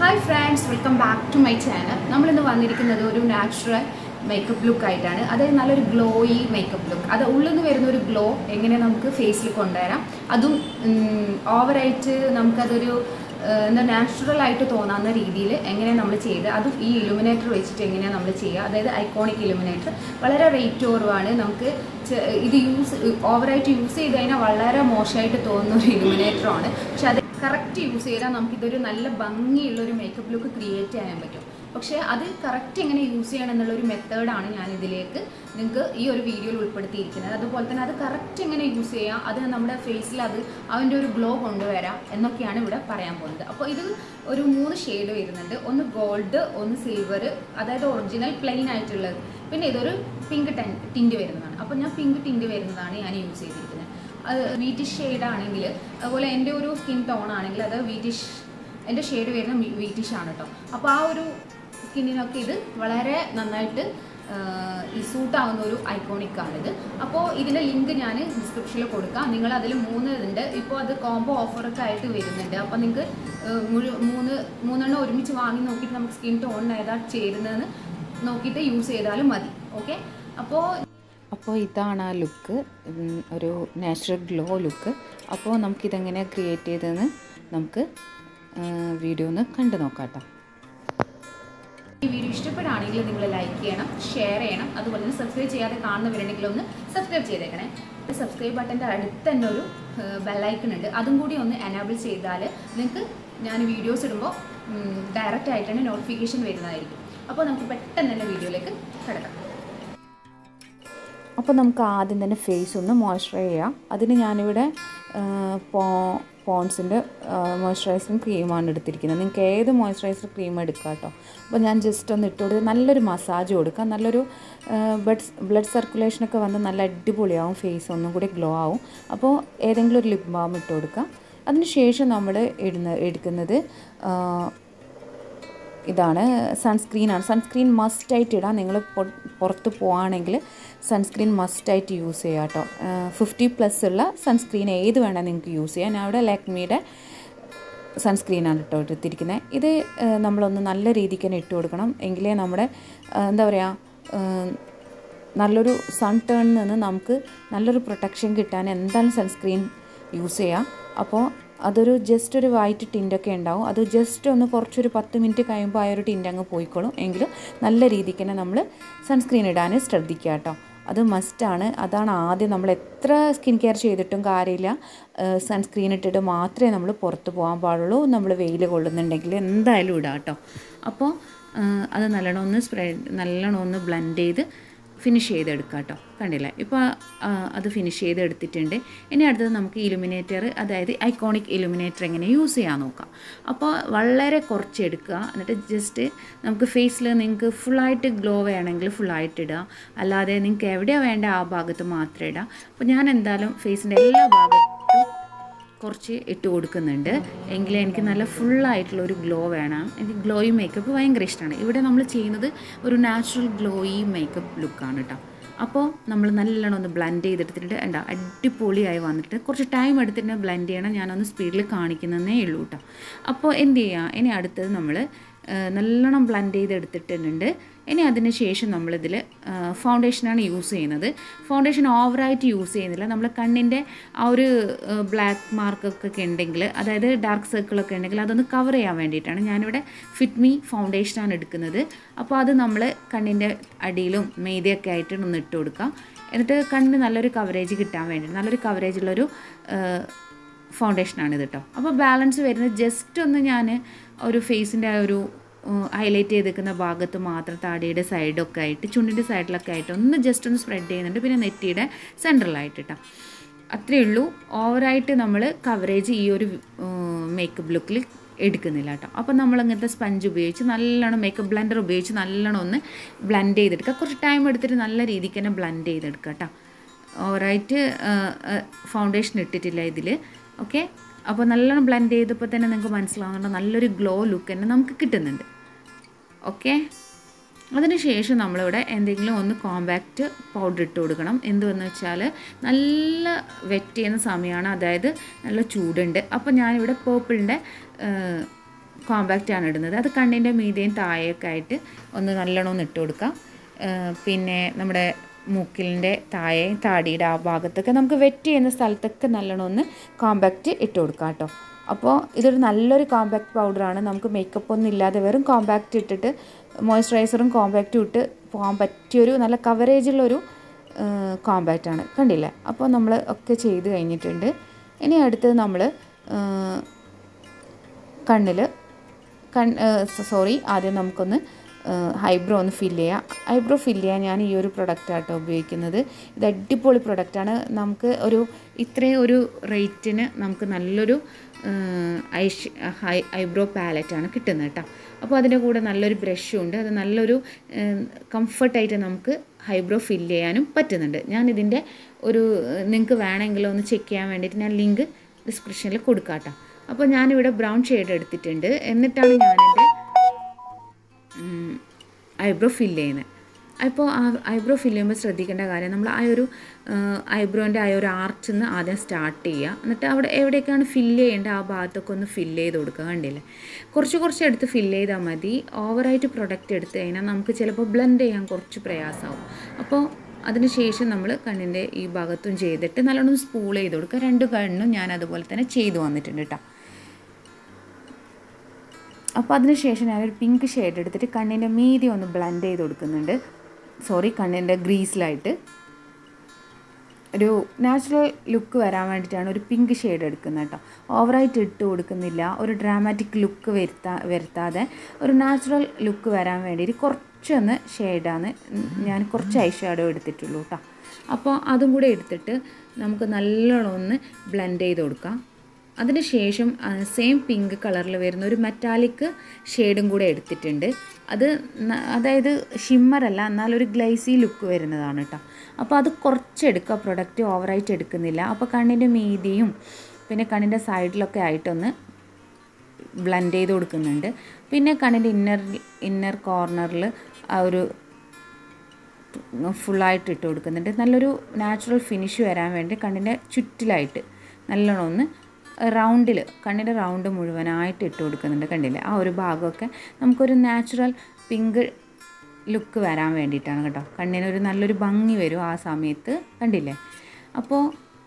hi friends welcome back to my channel നമ്മളിന്ന് വന്നിരിക്കുന്നത് ഒരു നാച്ചുറൽ മേക്കപ്പ് ലുക്ക് ആയിട്ടാണ് അതായത് നല്ലൊരു ഗ്ലോയി മേക്കപ്പ് ലുക്ക് അത് ഉള്ളിൽ നിന്ന് വരുന്ന ഒരു ഗ്ലോ എങ്ങനെ നമുക്ക് ഫേസിൽ കൊണ്ടുവരാം അതും ഓവറായിട്ട് നമുക്കതൊരു ഏഹ്, എന്താ നാച്ചുറൽ ആയിട്ട് തോന്നാവുന്ന രീതിയിൽ എങ്ങനെ നമ്മൾ ചെയ്ത് അതും ഈ ഇലുമിനേറ്റർ വെച്ചിട്ട് എങ്ങനെയാണ് നമ്മൾ ചെയ്യുക അതായത് ഐക്കോണിക് ഇലുമിനേറ്റർ വളരെ റേറ്റ് കുറവാണ് നമുക്ക് ചെ- ഇത് യൂസ് ഓവറായിട്ട് യൂസ് ചെയ്ത് കഴിഞ്ഞാൽ വളരെ മോശമായിട്ട് തോന്നുന്ന ഒരു ഇലുമിനേറ്ററാണ് പക്ഷെ അത് കറക്റ്റ് യൂസ് ചെയ്താൽ നമുക്കിതൊരു നല്ല ഭംഗിയുള്ള ഒരു മേക്കപ്പ് ലുക്ക് ക്രിയേറ്റ് ചെയ്യാൻ പറ്റും പക്ഷേ അത് കറക്റ്റ് എങ്ങനെ യൂസ് ചെയ്യണം എന്നുള്ള ഒരു മെത്തേഡാണ് ഞാൻ ഇതിലേക്ക് നിങ്ങൾക്ക് ഈ ഒരു വീഡിയോയിൽ ഉൾപ്പെടുത്തിയിരിക്കുന്നത് അതുപോലെ തന്നെ അത് കറക്റ്റ് എങ്ങനെ യൂസ് ചെയ്യാം അത് നമ്മുടെ ഫേസിൽ അത് അതിൻ്റെ ഒരു ഗ്ലോ കൊണ്ടുവരാം എന്നൊക്കെയാണ് ഇവിടെ പറയാൻ പോകുന്നത് അപ്പോൾ ഇത് ഒരു മൂന്ന് ഷെയ്ഡ് വരുന്നുണ്ട് ഒന്ന് ഗോൾഡ് ഒന്ന് സിൽവർ അതായത് ഒറിജിനൽ പ്ലെയിൻ ആയിട്ടുള്ളത് പിന്നെ ഇതൊരു പിങ്ക് ടെൻ ടിൻറ്റ് വരുന്നതാണ് അപ്പോൾ ഞാൻ പിങ്ക് ടിൻറ്റ് വരുന്നതാണ് ഞാൻ യൂസ് ചെയ്തിരിക്കുന്നത് അത് വീറ്റിഷ് ഷെയ്ഡ് ആണെങ്കിൽ അതുപോലെ എൻ്റെ ഒരു സ്കിൻ ടോൺ ആണെങ്കിൽ അത് വീറ്റിഷ് എൻ്റെ ഷെയ്ഡ് വരുന്ന വീറ്റിഷ് ആണ് കേട്ടോ അപ്പോൾ ആ ഒരു സ്കിന്നിനൊക്കെ ഇത് വളരെ നന്നായിട്ട് ഈ സൂട്ട് ആവുന്ന ഒരു ഐക്കോണിക് ആണിത് അപ്പോൾ ഇതിൻ്റെ ലിങ്ക് ഞാൻ ഡിസ്ക്രിപ്ഷനിൽ കൊടുക്കാം നിങ്ങൾ അതിൽ മൂന്ന് ഉണ്ട് ഇപ്പോൾ അത് കോംബോ ഓഫറൊക്കെ ആയിട്ട് വരുന്നുണ്ട് അപ്പോൾ നിങ്ങൾക്ക് മുഴു മൂന്ന് മൂന്നെണ്ണം ഒരുമിച്ച് വാങ്ങി നോക്കിയിട്ട് നമുക്ക് സ്കിൻ ടോൺ ഏതാ ചേരുന്നതെന്ന് നോക്കിയിട്ട് യൂസ് ചെയ്താലും മതി ഓക്കെ അപ്പോൾ അപ്പോൾ ഇതാണ് ആ ലുക്ക് ഒരു നാച്ചുറൽ ഗ്ലോ ലുക്ക് അപ്പോൾ നമുക്കിതെങ്ങനെയാണ് ക്രിയേറ്റ് ചെയ്തതെന്ന് നമുക്ക് വീഡിയോ ഒന്ന് കണ്ടു നോക്കാം കേട്ടോ ഈ വീഡിയോ ഇഷ്ടപ്പെടുകയാണെങ്കിൽ നിങ്ങൾ ലൈക്ക് ചെയ്യണം ഷെയർ ചെയ്യണം അതുപോലെ തന്നെ സബ്സ്ക്രൈബ് ചെയ്യാതെ കാണുന്നവരുണ്ടെങ്കിൽ ഒന്ന് സബ്സ്ക്രൈബ് ചെയ്തേക്കണേ സബ്സ്ക്രൈബ് ബട്ടൻ്റെ അടുത്ത് തന്നെ ഒരു ബെല്ലൈക്കൺ ഉണ്ട് അതും കൂടി ഒന്ന് എനാബിൾ ചെയ്താൽ നിങ്ങൾക്ക് ഞാൻ വീഡിയോസ് ഇടുമ്പോൾ ഡയറക്റ്റ് ആയിട്ട് തന്നെ നോട്ടിഫിക്കേഷൻ വരുന്നതായിരിക്കും അപ്പോൾ നമുക്ക് പെട്ടെന്ന് തന്നെ വീഡിയോയിലേക്ക് കിടക്കാം അപ്പോൾ നമുക്ക് ആദ്യം തന്നെ ഫേസ് ഒന്ന് മോയ്സ്ചറൈസ് ചെയ്യാം അതിന് ഞാനിവിടെ പോ പോൺസിൻ്റെ മോയ്സ്ചറൈസിങ് ക്രീമാണ് എടുത്തിരിക്കുന്നത് നിങ്ങൾക്ക് ഏത് മോയ്സ്ചറൈസർ ക്രീം എടുക്കാം കേട്ടോ അപ്പോൾ ഞാൻ ജസ്റ്റ് ഒന്ന് ഇട്ട് കൊടുത്ത് നല്ലൊരു മസാജ് കൊടുക്കാം നല്ലൊരു ബ്ലഡ് ബ്ലഡ് സർക്കുലേഷനൊക്കെ വന്ന് നല്ല അടിപൊളിയാവും ഫേസ് ഒന്നും കൂടി ഗ്ലോ ആവും അപ്പോൾ ഏതെങ്കിലും ഒരു ലിപ് ബാം ഇട്ട് കൊടുക്കാം അതിനുശേഷം നമ്മൾ ഇടുന്ന എടുക്കുന്നത് ഇതാണ് സൺസ്ക്രീനാണ് സൺസ്ക്രീൻ മസ്റ്റായിട്ട് ഇടാം നിങ്ങൾ പുറത്ത് പോവുകയാണെങ്കിൽ സൺസ്ക്രീൻ മസ്റ്റായിട്ട് യൂസ് ചെയ്യുക കേട്ടോ ഫിഫ്റ്റി പ്ലസ് ഉള്ള സൺസ്ക്രീൻ ഏത് വേണമെങ്കിൽ നിങ്ങൾക്ക് യൂസ് ചെയ്യാം ഞാൻ അവിടെ ലാക്മിയുടെ സൺസ്ക്രീനാണ് കേട്ടോ എടുത്തിരിക്കുന്നത് ഇത് നമ്മളൊന്ന് നല്ല രീതിക്ക് തന്നെ ഇട്ട് കൊടുക്കണം എങ്കിലേ നമ്മുടെ എന്താ പറയുക നല്ലൊരു സൺ ടേണിൽ നിന്ന് നമുക്ക് നല്ലൊരു പ്രൊട്ടക്ഷൻ കിട്ടാൻ എന്തായാലും സൺസ്ക്രീൻ യൂസ് ചെയ്യാം അപ്പോൾ അതൊരു ജസ്റ്റ് ഒരു വൈറ്റ് ടിൻ്റൊക്കെ ഉണ്ടാവും അത് ജസ്റ്റ് ഒന്ന് കുറച്ചൊരു പത്ത് മിനിറ്റ് കഴിയുമ്പോൾ ആ ഒരു ടിൻ്റ് അങ്ങ് പോയിക്കോളും എങ്കിലും നല്ല രീതിക്ക് തന്നെ നമ്മൾ സൺസ്ക്രീൻ ഇടാൻ ശ്രദ്ധിക്കുക കേട്ടോ അത് മസ്റ്റാണ് അതാണ് ആദ്യം നമ്മൾ എത്ര സ്കിൻ കെയർ ചെയ്തിട്ടും കാര്യമില്ല സൺസ്ക്രീൻ ഇട്ടിട്ട് മാത്രമേ നമ്മൾ പുറത്ത് പോകാൻ പാടുള്ളൂ നമ്മൾ വെയിൽ കൊള്ളുന്നുണ്ടെങ്കിൽ എന്തായാലും ഇടാം കേട്ടോ അപ്പോൾ അത് നല്ലോണം ഒന്ന് സ്പ്രെഡ് നല്ലോണം ഒന്ന് ബ്ലെൻഡ് ചെയ്ത് ഫിനിഷ് ചെയ്തെടുക്കാം കേട്ടോ കണ്ടില്ല ഇപ്പോൾ അത് ഫിനിഷ് ചെയ്തെടുത്തിട്ടുണ്ട് ഇനി അടുത്തത് നമുക്ക് ഇലുമിനേറ്റർ അതായത് ഐക്കോണിക് ഇലുമിനേറ്റർ എങ്ങനെ യൂസ് ചെയ്യാൻ നോക്കാം അപ്പോൾ വളരെ കുറച്ച് എടുക്കുക എന്നിട്ട് ജസ്റ്റ് നമുക്ക് ഫേസിൽ നിങ്ങൾക്ക് ഫുള്ളായിട്ട് ഗ്ലോ വേണമെങ്കിൽ ഫുള്ളായിട്ട് ഇടുക അല്ലാതെ നിങ്ങൾക്ക് എവിടെയാണ് വേണ്ട ആ ഭാഗത്ത് മാത്രം ഇടുക അപ്പോൾ ഞാൻ എന്തായാലും ഫേസിൻ്റെ എല്ലാ ഭാഗത്തും കുറച്ച് ഇട്ട് കൊടുക്കുന്നുണ്ട് എങ്കിലും എനിക്ക് നല്ല ഫുള്ളായിട്ടുള്ള ഒരു ഗ്ലോ വേണം എനിക്ക് ഗ്ലോയി മേക്കപ്പ് ഭയങ്കര ഇഷ്ടമാണ് ഇവിടെ നമ്മൾ ചെയ്യുന്നത് ഒരു നാച്ചുറൽ ഗ്ലോയി മേക്കപ്പ് ലുക്കാണ് കേട്ടോ അപ്പോൾ നമ്മൾ നല്ലോണം ഒന്ന് ബ്ലെൻഡ് ചെയ്തെടുത്തിട്ട് എന്താ അടിപൊളിയായി വന്നിട്ട് കുറച്ച് ടൈം എടുത്തിട്ട് ബ്ലെൻഡ് ചെയ്യണം ഞാനൊന്ന് സ്പീഡിൽ കാണിക്കുന്നതേ ഉള്ളൂ കേട്ടോ അപ്പോൾ എന്ത് ചെയ്യുക ഇനി അടുത്തത് നമ്മൾ നല്ലോണം ബ്ലെൻഡ് ചെയ്തെടുത്തിട്ടുണ്ട് ഇനി അതിന് ശേഷം നമ്മളിതിൽ ഫൗണ്ടേഷനാണ് യൂസ് ചെയ്യുന്നത് ഫൗണ്ടേഷൻ ഓവറായിട്ട് യൂസ് ചെയ്യുന്നില്ല നമ്മൾ കണ്ണിൻ്റെ ആ ഒരു ബ്ലാക്ക് മാർക്കൊക്കെ ഉണ്ടെങ്കിൽ അതായത് ഡാർക്ക് സർക്കിളൊക്കെ ഉണ്ടെങ്കിൽ അതൊന്ന് കവർ ചെയ്യാൻ വേണ്ടിയിട്ടാണ് ഞാനിവിടെ ഫിറ്റ് മീ ഫൗണ്ടേഷനാണ് എടുക്കുന്നത് അപ്പോൾ അത് നമ്മൾ കണ്ണിൻ്റെ അടിയിലും മെയ്തയൊക്കെ ആയിട്ട് ഒന്ന് ഇട്ട് കൊടുക്കാം എന്നിട്ട് കണ്ണിന് നല്ലൊരു കവറേജ് കിട്ടാൻ വേണ്ടി നല്ലൊരു കവറേജ് ഉള്ളൊരു ഫൗണ്ടേഷനാണ് ഇത് കേട്ടോ അപ്പോൾ ബാലൻസ് വരുന്നത് ജസ്റ്റ് ഒന്ന് ഞാൻ ഒരു ഫേസിൻ്റെ ആ ഒരു ഹൈലൈറ്റ് ചെയ്തേക്കുന്ന ഭാഗത്ത് മാത്രം താടിയുടെ സൈഡൊക്കെ ആയിട്ട് ചുണ്ടിൻ്റെ സൈഡിലൊക്കെ ആയിട്ട് ഒന്ന് ജസ്റ്റ് ഒന്ന് സ്പ്രെഡ് ചെയ്യുന്നുണ്ട് പിന്നെ നെറ്റിയുടെ സെൻട്രലായിട്ട് കേട്ടോ അത്രയേ ഉള്ളൂ ഓവറായിട്ട് നമ്മൾ കവറേജ് ഈ ഒരു മേക്കപ്പ് ലുക്കിൽ എടുക്കുന്നില്ല കേട്ടോ അപ്പോൾ നമ്മൾ അങ്ങനത്തെ സ്പഞ്ച് ഉപയോഗിച്ച് നല്ലോണം മേക്കപ്പ് ബ്ലെൻഡർ ഉപയോഗിച്ച് നല്ലോണം ഒന്ന് ബ്ലെൻഡ് ചെയ്തെടുക്കുക കുറച്ച് ടൈം എടുത്തിട്ട് നല്ല രീതിക്ക് തന്നെ ബ്ലെൻഡ് ചെയ്തെടുക്കുക കേട്ടോ ഓവറായിട്ട് ഫൗണ്ടേഷൻ ഇട്ടിട്ടില്ല ഇതിൽ ഓക്കെ അപ്പോൾ നല്ലോണം ബ്ലെൻഡ് ചെയ്തപ്പോൾ തന്നെ നിങ്ങൾക്ക് മനസ്സിലാവുന്നുണ്ട് നല്ലൊരു ഗ്ലോ ലുക്ക് തന്നെ നമുക്ക് കിട്ടുന്നുണ്ട് ഓക്കെ അതിനുശേഷം നമ്മളിവിടെ എന്തെങ്കിലും ഒന്ന് കോമ്പാക്റ്റ് പൗഡർ ഇട്ട് കൊടുക്കണം എന്തുവെന്ന് വെച്ചാൽ നല്ല വെറ്റ് ചെയ്യുന്ന സമയമാണ് അതായത് നല്ല ചൂടുണ്ട് അപ്പോൾ ഞാനിവിടെ പേർപ്പിളിൻ്റെ കോമ്പാക്റ്റ് ആണ് ഇടുന്നത് അത് കണ്ണിൻ്റെ മീതെയും താഴെയൊക്കെ ആയിട്ട് ഒന്ന് നല്ലോണം ഒന്ന് ഇട്ട് കൊടുക്കാം ഏഹ് പിന്നെ നമ്മുടെ മൂക്കിലിൻ്റെ താഴെയും താടിയുടെ ആ ഭാഗത്തൊക്കെ നമുക്ക് വെറ്റ് ചെയ്യുന്ന സ്ഥലത്തൊക്കെ നല്ലോണം ഒന്ന് കോമ്പാക്റ്റ് ഇട്ട് കൊടുക്കാം കേട്ടോ അപ്പോൾ ഇതൊരു നല്ലൊരു കോമ്പാക്റ്റ് പൗഡറാണ് നമുക്ക് മേക്കപ്പ് ഒന്നും ഇല്ലാതെ വെറും കോമ്പാക്റ്റ് ഇട്ടിട്ട് മോയ്സ്ചറൈസറും കോമ്പാക്റ്റും ഇട്ട് പോകാൻ പറ്റിയൊരു നല്ല കവറേജുള്ളൊരു കോമ്പാക്റ്റ് ആണ് കണ്ടില്ലേ അപ്പോൾ നമ്മൾ ഒക്കെ ചെയ്ത് കഴിഞ്ഞിട്ടുണ്ട് ഇനി അടുത്തത് നമ്മൾ കണ്ണിൽ കൺ സോറി ആദ്യം നമുക്കൊന്ന് ഹൈബ്രോ ഒന്ന് ഫില്ല് ചെയ്യാം ഐബ്രോ ഫില്ല് ചെയ്യാൻ ഞാൻ ഈ ഒരു പ്രൊഡക്റ്റാട്ടോ ഉപയോഗിക്കുന്നത് ഇത് അടിപൊളി പ്രൊഡക്റ്റാണ് നമുക്ക് ഒരു ഇത്രയും ഒരു റേറ്റിന് നമുക്ക് നല്ലൊരു ഐഷ് ഹൈ ഐബ്രോ പാലറ്റാണ് കിട്ടുന്നത് കേട്ടോ അപ്പോൾ അതിൻ്റെ കൂടെ നല്ലൊരു ബ്രഷും ഉണ്ട് അത് നല്ലൊരു കംഫർട്ടായിട്ട് നമുക്ക് ഹൈബ്രോ ഫില്ല് ചെയ്യാനും പറ്റുന്നുണ്ട് ഞാൻ ഇതിൻ്റെ ഒരു നിങ്ങൾക്ക് വേണമെങ്കിൽ ഒന്ന് ചെക്ക് ചെയ്യാൻ വേണ്ടിയിട്ട് ഞാൻ ലിങ്ക് ഡിസ്ക്രിപ്ഷനിൽ കൊടുക്കാം കേട്ടോ അപ്പോൾ ഞാനിവിടെ ബ്രൗൺ ഷെയ്ഡ് എടുത്തിട്ടുണ്ട് എന്നിട്ടാണ് ഞാനെൻ്റെ ഐബ്രോ ഫില്ല് ചെയ്യുന്നത് അപ്പോൾ ആ ഐബ്രോ ഫില്ല് ചെയ്യുമ്പോൾ ശ്രദ്ധിക്കേണ്ട കാര്യം നമ്മൾ ആ ഒരു ഐബ്രോൻ്റെ ആ ഒരു ആർച്ചിൽ നിന്ന് ആദ്യം സ്റ്റാർട്ട് ചെയ്യുക എന്നിട്ട് അവിടെ എവിടെയൊക്കെയാണ് ഫില്ല് ചെയ്യേണ്ടത് ആ ഭാഗത്തൊക്കെ ഒന്ന് ഫില്ല് ചെയ്ത് കൊടുക്കുക കണ്ടില്ലേ കുറച്ച് കുറച്ച് എടുത്ത് ഫില്ല് ചെയ്താൽ മതി ഓവറായിട്ട് പ്രൊഡക്റ്റ് എടുത്തു കഴിഞ്ഞാൽ നമുക്ക് ചിലപ്പോൾ ബ്ലെൻഡ് ചെയ്യാൻ കുറച്ച് പ്രയാസമാവും അപ്പോൾ അതിനുശേഷം നമ്മൾ കണ്ണിൻ്റെ ഈ ഭാഗത്തും ചെയ്തിട്ട് നല്ലോണം സ്പൂൾ ചെയ്ത് കൊടുക്കുക രണ്ട് കണ്ണും ഞാൻ അതുപോലെ തന്നെ ചെയ്തു വന്നിട്ടുണ്ട് കേട്ടോ അപ്പോൾ അതിനുശേഷം ഞാനൊരു പിങ്ക് ഷെയ്ഡ് എടുത്തിട്ട് കണ്ണിൻ്റെ മീതി ഒന്ന് ബ്ലെൻഡ് ചെയ്ത് കൊടുക്കുന്നുണ്ട് സോറി കണ്ണിൻ്റെ ഗ്രീസിലായിട്ട് ഒരു നാച്ചുറൽ ലുക്ക് വരാൻ വേണ്ടിയിട്ടാണ് ഒരു പിങ്ക് ഷെയ്ഡ് എടുക്കുന്നത് കേട്ടോ ഓവറായിട്ട് ഇട്ട് കൊടുക്കുന്നില്ല ഒരു ഡ്രാമാറ്റിക് ലുക്ക് വരുത്താ വരുത്താതെ ഒരു നാച്ചുറൽ ലുക്ക് വരാൻ വേണ്ടിയിട്ട് കുറച്ചൊന്ന് ഷെയ്ഡാണ് ഞാൻ കുറച്ച് ഐ ഷാഡോ എടുത്തിട്ടുള്ളൂ കേട്ടോ അപ്പോൾ അതും കൂടെ എടുത്തിട്ട് നമുക്ക് നല്ലോണം ഒന്ന് ബ്ലെൻഡ് ചെയ്ത് കൊടുക്കാം അതിന് ശേഷം സെയിം പിങ്ക് കളറിൽ വരുന്ന ഒരു മെറ്റാലിക് ഷെയ്ഡും കൂടെ എടുത്തിട്ടുണ്ട് അത് ന- അതായത് ഷിമ്മറല്ല എന്നാൽ ഒരു ഗ്ലൈസി ലുക്ക് വരുന്നതാണ് കേട്ടോ അപ്പോൾ അത് കുറച്ച് എടുക്കുക പ്രൊഡക്റ്റ് ഓവറായിട്ട് എടുക്കുന്നില്ല അപ്പോൾ കണ്ണിൻ്റെ മീതിയും പിന്നെ കണ്ണിൻ്റെ സൈഡിലൊക്കെ ആയിട്ടൊന്ന് ബ്ലെൻഡ് ചെയ്ത് കൊടുക്കുന്നുണ്ട് പിന്നെ കണ്ണിൻ്റെ ഇന്നർ ഇന്നർ കോർണറിൽ ആ ഒരു ഫുള്ളായിട്ട് ഇട്ട് കൊടുക്കുന്നുണ്ട് നല്ലൊരു നാച്ചുറൽ ഫിനിഷ് വരാൻ വേണ്ടി കണ്ണിൻ്റെ ചുറ്റിലായിട്ട് നല്ലോണം ഒന്ന് റൗണ്ടിൽ കണ്ണിൻ്റെ റൗണ്ട് മുഴുവനായിട്ട് ഇട്ട് കൊടുക്കുന്നുണ്ട് കണ്ടില്ലേ ആ ഒരു ഭാഗമൊക്കെ നമുക്കൊരു നാച്ചുറൽ പിങ്ക് ലുക്ക് വരാൻ വേണ്ടിയിട്ടാണ് കേട്ടോ കണ്ണിനൊരു നല്ലൊരു ഭംഗി വരും ആ സമയത്ത് കണ്ടില്ലേ അപ്പോൾ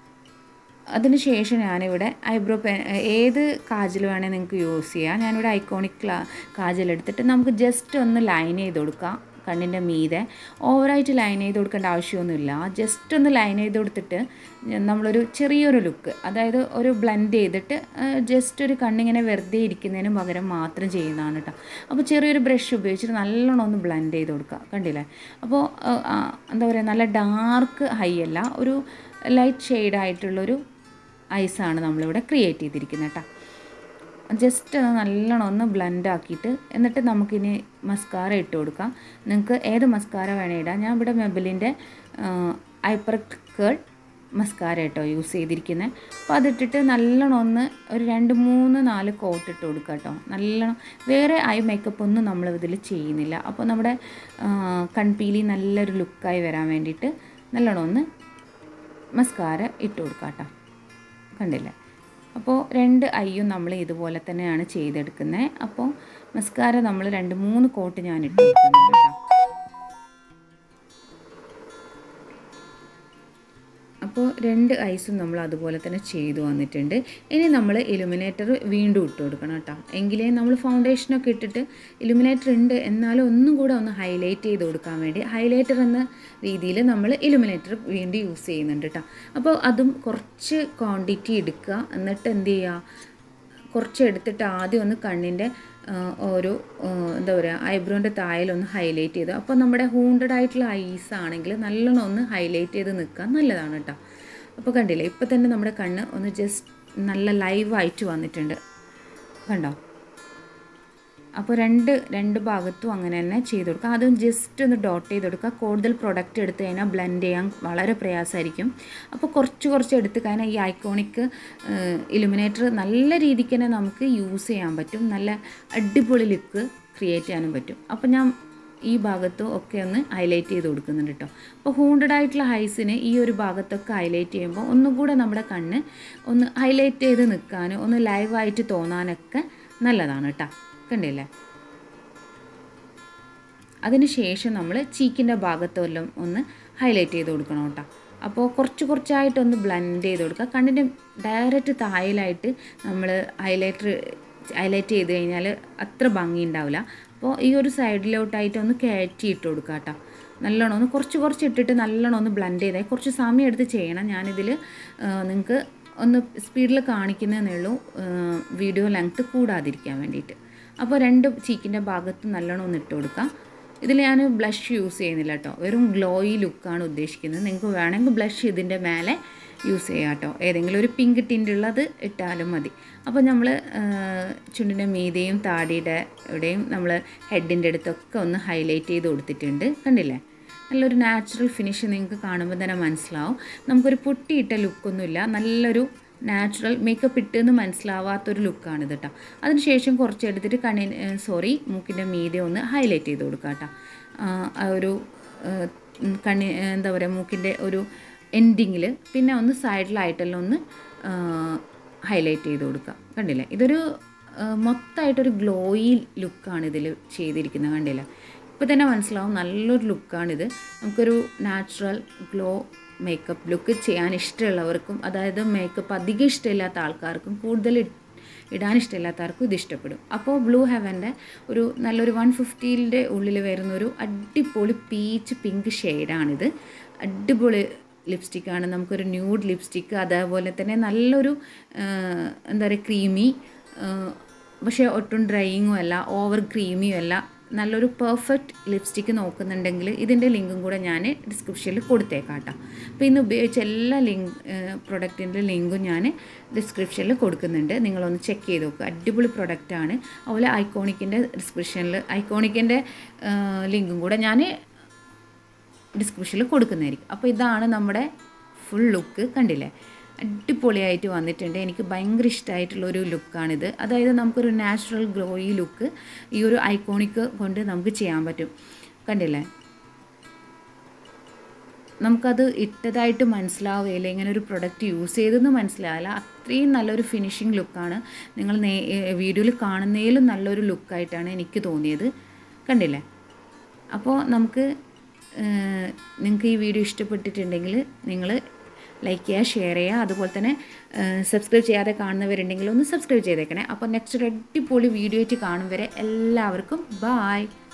അതിനുശേഷം ഞാനിവിടെ ഐബ്രോ പെൻ ഏത് കാജൽ വേണേൽ നിങ്ങൾക്ക് യൂസ് ചെയ്യാം ഞാനിവിടെ ഐക്കോണിക് കാജൽ എടുത്തിട്ട് നമുക്ക് ജസ്റ്റ് ഒന്ന് ലൈൻ ചെയ്ത് കൊടുക്കാം കണ്ണിൻ്റെ മീതെ ഓവറായിട്ട് ലൈൻ ചെയ്ത് കൊടുക്കേണ്ട ആവശ്യമൊന്നുമില്ല ജസ്റ്റ് ഒന്ന് ലൈൻ ചെയ്ത് കൊടുത്തിട്ട് നമ്മളൊരു ചെറിയൊരു ലുക്ക് അതായത് ഒരു ബ്ലെൻഡ് ചെയ്തിട്ട് ജസ്റ്റ് ഒരു കണ്ണിങ്ങനെ വെറുതെ ഇരിക്കുന്നതിന് പകരം മാത്രം ചെയ്യുന്നതാണ് കേട്ടോ അപ്പോൾ ചെറിയൊരു ബ്രഷ് ഉപയോഗിച്ചിട്ട് നല്ലോണം ഒന്ന് ബ്ലെൻഡ് ചെയ്ത് കൊടുക്കുക കണ്ടില്ലേ അപ്പോൾ ആ, എന്താ പറയുക നല്ല ഡാർക്ക് ഹൈ അല്ല ഒരു ലൈറ്റ് ഷെയ്ഡായിട്ടുള്ളൊരു ഐസാണ് നമ്മളിവിടെ ക്രിയേറ്റ് ചെയ്തിരിക്കുന്നത് കേട്ടോ ജസ്റ്റ് ഒന്ന് നല്ലോണം ഒന്ന് ബ്ലെൻഡ് ആക്കിയിട്ട് എന്നിട്ട് നമുക്കിനി മസ്കാര ഇട്ട് കൊടുക്കാം നിങ്ങൾക്ക് ഏത് മസ്കാര വേണേൽ ഇടാം ഞാൻ ഇവിടെ മെബലിൻ്റെ ഹൈപ്പർ കേൾ മസ്കാര കേട്ടോ യൂസ് ചെയ്തിരിക്കുന്നത് അപ്പോൾ അതിട്ടിട്ട് നല്ലോണം ഒന്ന് ഒരു രണ്ട് മൂന്ന് നാല് കോട്ട് ഇട്ട് കൊടുക്കുക കേട്ടോ നല്ലോണം വേറെ ഐ മേക്കപ്പ് ഒന്നും നമ്മൾ ഇതിൽ ചെയ്യുന്നില്ല അപ്പോൾ നമ്മുടെ ആ, കൺപീലി നല്ലൊരു ലുക്കായി വരാൻ വേണ്ടിയിട്ട് നല്ലോണം ഒന്ന് മസ്കാര ഇട്ട് കൊടുക്കാം കേട്ടോ കണ്ടില്ലേ അപ്പോൾ രണ്ട് ഐയും നമ്മൾ ഇതുപോലെ തന്നെയാണ് ചെയ്തെടുക്കുന്നത് അപ്പോൾ മസ്കാര നമ്മൾ രണ്ട് മൂന്ന് കോട്ട് ഞാൻ ഇട്ട് കൊടുക്കുന്നുണ്ട് കേട്ടോ അപ്പോൾ രണ്ട് ഐസും നമ്മൾ അതുപോലെ തന്നെ ചെയ്തു വന്നിട്ടുണ്ട് ഇനി നമ്മൾ ഇലുമിനേറ്റർ വീണ്ടും ഇട്ട് കൊടുക്കണം കേട്ടോ എങ്കിലേ നമ്മൾ ഫൗണ്ടേഷനൊക്കെ ഇട്ടിട്ട് ഇലുമിനേറ്റർ ഉണ്ട് എന്നാലും ഒന്നും കൂടെ ഒന്ന് ഹൈലൈറ്റ് ചെയ്ത് കൊടുക്കാൻ വേണ്ടി ഹൈലൈറ്റർ എന്ന രീതിയിൽ നമ്മൾ ഇലുമിനേറ്റർ വീണ്ടും യൂസ് ചെയ്യുന്നുണ്ട് കേട്ടോ അപ്പോൾ അതും കുറച്ച് ക്വാണ്ടിറ്റി എടുക്കുക എന്നിട്ട് എന്ത് ചെയ്യുക കുറച്ച് എടുത്തിട്ട് ആദ്യം ഒന്ന് കണ്ണിൻ്റെ ആ, ഒരു ആ, എന്താ പറയുക ഐബ്രോൻ്റെ തായലൊന്ന് ഹൈലൈറ്റ് ചെയ്ത് അപ്പോൾ നമ്മുടെ ഹൂണ്ടഡ് ആയിട്ടുള്ള ഐസ് ആണെങ്കിൽ നല്ലോണം ഒന്ന് ഹൈലൈറ്റ് ചെയ്ത് നിൽക്കാൻ നല്ലതാണ് കേട്ടോ അപ്പോൾ കണ്ടില്ലേ ഇപ്പോൾ തന്നെ നമ്മുടെ കണ്ണ് ഒന്ന് ജസ്റ്റ് നല്ല ലൈവായിട്ട് വന്നിട്ടുണ്ട് കണ്ടോ അപ്പോൾ രണ്ട് രണ്ട് ഭാഗത്തും അങ്ങനെ തന്നെ ചെയ്ത് കൊടുക്കുക അതും ജസ്റ്റ് ഒന്ന് ഡോട്ട് ചെയ്ത് കൊടുക്കുക കൂടുതൽ പ്രൊഡക്റ്റ് എടുത്ത് കഴിഞ്ഞാൽ ബ്ലെൻഡ് ചെയ്യാൻ വളരെ പ്രയാസമായിരിക്കും അപ്പോൾ കുറച്ച് കുറച്ച് എടുത്ത് കഴിഞ്ഞാൽ ഈ ഐക്കോണിക് ഇലുമിനേറ്റർ നല്ല രീതിക്ക് തന്നെ നമുക്ക് യൂസ് ചെയ്യാൻ പറ്റും നല്ല അടിപൊളി ലുക്ക് ക്രിയേറ്റ് ചെയ്യാനും പറ്റും അപ്പോൾ ഞാൻ ഈ ഭാഗത്തും ഒക്കെ ഒന്ന് ഹൈലൈറ്റ് ചെയ്ത് കൊടുക്കുന്നുണ്ട് കേട്ടോ അപ്പോൾ ഹൂണ്ടഡ് ആയിട്ടുള്ള ഹൈസിന് ഈ ഒരു ഭാഗത്തൊക്കെ ഹൈലൈറ്റ് ചെയ്യുമ്പോൾ ഒന്നുകൂടെ നമ്മുടെ കണ്ണ് ഒന്ന് ഹൈലൈറ്റ് ചെയ്ത് നിൽക്കാനും ഒന്ന് ലൈവായിട്ട് തോന്നാനൊക്കെ നല്ലതാണ് കേട്ടോ കണ്ടില്ലേ അതിനുശേഷം നമ്മൾ ചീക്കിൻ്റെ ഭാഗത്തെല്ലാം ഒന്ന് ഹൈലൈറ്റ് ചെയ്ത് കൊടുക്കണം കേട്ടോ അപ്പോൾ കുറച്ച് കുറച്ചായിട്ടൊന്ന് ബ്ലെൻഡ് ചെയ്ത് കൊടുക്കുക കണ്ണിൻ്റെ ഡയറക്റ്റ് തായിലായിട്ട് നമ്മൾ ഹൈലൈറ്റർ ഹൈലൈറ്റ് ചെയ്ത് കഴിഞ്ഞാൽ അത്ര ഭംഗി ഉണ്ടാവില്ല അപ്പോൾ ഈ ഒരു സൈഡിലോട്ടായിട്ട് ഒന്ന് കയറ്റി ഇട്ട് കൊടുക്കുക കേട്ടോ നല്ലോണം ഒന്ന് കുറച്ച് കുറച്ച് ഇട്ടിട്ട് നല്ലോണം ഒന്ന് ബ്ലെൻഡ് ചെയ്താൽ കുറച്ച് സമയം എടുത്ത് ചെയ്യണം ഞാനിതിൽ നിങ്ങൾക്ക് ഒന്ന് സ്പീഡിൽ കാണിക്കുന്നതേ ഉള്ളൂ വീഡിയോ ലെങ്ത്ത് കൂടാതിരിക്കാൻ വേണ്ടിയിട്ട് അപ്പോൾ രണ്ട് ചീക്കിൻ്റെ ഭാഗത്ത് നല്ലോണം ഒന്ന് ഇട്ട് കൊടുക്കാം ഇതിൽ ഞാൻ ബ്ലഷ് യൂസ് ചെയ്യുന്നില്ല കേട്ടോ വെറും ഗ്ലോയി ലുക്കാണ് ഉദ്ദേശിക്കുന്നത് നിങ്ങൾക്ക് വേണമെങ്കിൽ ബ്ലഷ് ഇതിൻ്റെ മേലെ യൂസ് ചെയ്യാം കേട്ടോ ഏതെങ്കിലും ഒരു പിങ്ക് ടിൻ്റ് ഉള്ളത് ഇട്ടാലും മതി അപ്പോൾ നമ്മൾ ചുണ്ടിൻ്റെ മീതെയും താടിയുടെ ഇവിടെയും നമ്മൾ ഹെഡിൻ്റെ അടുത്തൊക്കെ ഒന്ന് ഹൈലൈറ്റ് ചെയ്ത് കൊടുത്തിട്ടുണ്ട് കണ്ടില്ലേ നല്ലൊരു നാച്ചുറൽ ഫിനിഷ് നിങ്ങൾക്ക് കാണുമ്പോൾ തന്നെ മനസ്സിലാവും നമുക്കൊരു പൊട്ടിയിട്ട ലുക്കൊന്നുമില്ല നല്ലൊരു നാച്ചുറൽ മേക്കപ്പ് ഇട്ടെന്ന് മനസ്സിലാവാത്തൊരു ലുക്കാണിത് കേട്ടോ അതിനുശേഷം കുറച്ച് എടുത്തിട്ട് കണ്ണി സോറി മൂക്കിൻ്റെ മീതെ ഒന്ന് ഹൈലൈറ്റ് ചെയ്ത് കൊടുക്കുക കേട്ടോ ആ ഒരു കണ്ണി എന്താ പറയുക മൂക്കിൻ്റെ ഒരു എൻഡിങ്ങിൽ പിന്നെ ഒന്ന് സൈഡിലായിട്ടെല്ലാം ഒന്ന് ഹൈലൈറ്റ് ചെയ്ത് കൊടുക്കുക കണ്ടില്ലേ ഇതൊരു മൊത്തമായിട്ടൊരു ഗ്ലോയി ലുക്കാണ് ഇതിൽ ചെയ്തിരിക്കുന്നത് കണ്ടില്ല ഇപ്പോൾ തന്നെ മനസ്സിലാവും നല്ലൊരു ലുക്കാണിത് നമുക്കൊരു നാച്ചുറൽ ഗ്ലോ മേക്കപ്പ് ലുക്ക് ചെയ്യാൻ ഇഷ്ടമുള്ളവർക്കും അതായത് മേക്കപ്പ് അധികം ഇഷ്ടമില്ലാത്ത ആൾക്കാർക്കും കൂടുതൽ ഇടാൻ ഇഷ്ടമില്ലാത്തവർക്കും ഇത് ഇഷ്ടപ്പെടും അപ്പോൾ ബ്ലൂ ഹെവൻ്റെ ഒരു നല്ലൊരു വൺ ഫിഫ്റ്റീൻ്റെ ഉള്ളിൽ വരുന്ന ഒരു അടിപൊളി പീച്ച് പിങ്ക് ഷെയ്ഡാണിത് അടിപൊളി ലിപ്സ്റ്റിക്കാണ് നമുക്കൊരു ന്യൂഡ് ലിപ്സ്റ്റിക്ക് അതേപോലെ തന്നെ നല്ലൊരു എന്താ പറയുക ക്രീമി പക്ഷേ ഒട്ടും ഡ്രൈയിങ്ങും അല്ല ഓവർ ക്രീമിയും അല്ല നല്ലൊരു പെർഫെക്റ്റ് ലിപ്സ്റ്റിക്ക് നോക്കുന്നുണ്ടെങ്കിൽ ഇതിൻ്റെ ലിങ്കും കൂടെ ഞാൻ ഡിസ്ക്രിപ്ഷനിൽ കൊടുത്തേക്കാം കേട്ടോ അപ്പോൾ ഇന്ന് ഉപയോഗിച്ച എല്ലാ ലിങ്ക് പ്രൊഡക്റ്റിൻ്റെ ലിങ്കും ഞാൻ ഡിസ്ക്രിപ്ഷനിൽ കൊടുക്കുന്നുണ്ട് നിങ്ങളൊന്ന് ചെക്ക് ചെയ്ത് നോക്കുക അടിപൊളി പ്രൊഡക്റ്റാണ് അതുപോലെ ഐക്കോണിക്കിൻ്റെ ഡിസ്ക്രിപ്ഷനിൽ ഐക്കോണിക്കിൻ്റെ ലിങ്കും കൂടെ ഞാൻ ഡിസ്ക്രിപ്ഷനിൽ കൊടുക്കുന്നതായിരിക്കും അപ്പോൾ ഇതാണ് നമ്മുടെ ഫുൾ ലുക്ക് കണ്ടില്ലേ അടിപൊളിയായിട്ട് വന്നിട്ടുണ്ട് എനിക്ക് ഭയങ്കര ഇഷ്ടമായിട്ടുള്ള ഒരു ലുക്കാണിത് അതായത് നമുക്കൊരു നാച്ചുറൽ ഗ്ലോയി ലുക്ക് ഈ ഒരു ഐക്കോണിക്ക് കൊണ്ട് നമുക്ക് ചെയ്യാൻ പറ്റും കണ്ടില്ലേ നമുക്കത് ഇട്ടതായിട്ട് മനസ്സിലാവുകയില്ല ഇങ്ങനെ ഒരു പ്രൊഡക്റ്റ് യൂസ് ചെയ്തെന്ന് മനസ്സിലാവില്ല അത്രയും നല്ലൊരു ഫിനിഷിങ് ലുക്കാണ് നിങ്ങൾ നേ വീഡിയോയിൽ കാണുന്നതിലും നല്ലൊരു ലുക്കായിട്ടാണ് എനിക്ക് തോന്നിയത് കണ്ടില്ലേ അപ്പോൾ നമുക്ക് നിങ്ങൾക്ക് ഈ വീഡിയോ ഇഷ്ടപ്പെട്ടിട്ടുണ്ടെങ്കിൽ നിങ്ങൾ ലൈക്ക് ചെയ്യുക ഷെയർ ചെയ്യുക അതുപോലെ തന്നെ സബ്സ്ക്രൈബ് ചെയ്യാതെ കാണുന്നവരുണ്ടെങ്കിൽ ഒന്ന് സബ്സ്ക്രൈബ് ചെയ്തേക്കണേ അപ്പോൾ നെക്സ്റ്റ് ഒരു അടിപൊളി വീഡിയോ ആയിട്ട് കാണും വരെ എല്ലാവർക്കും ബായ്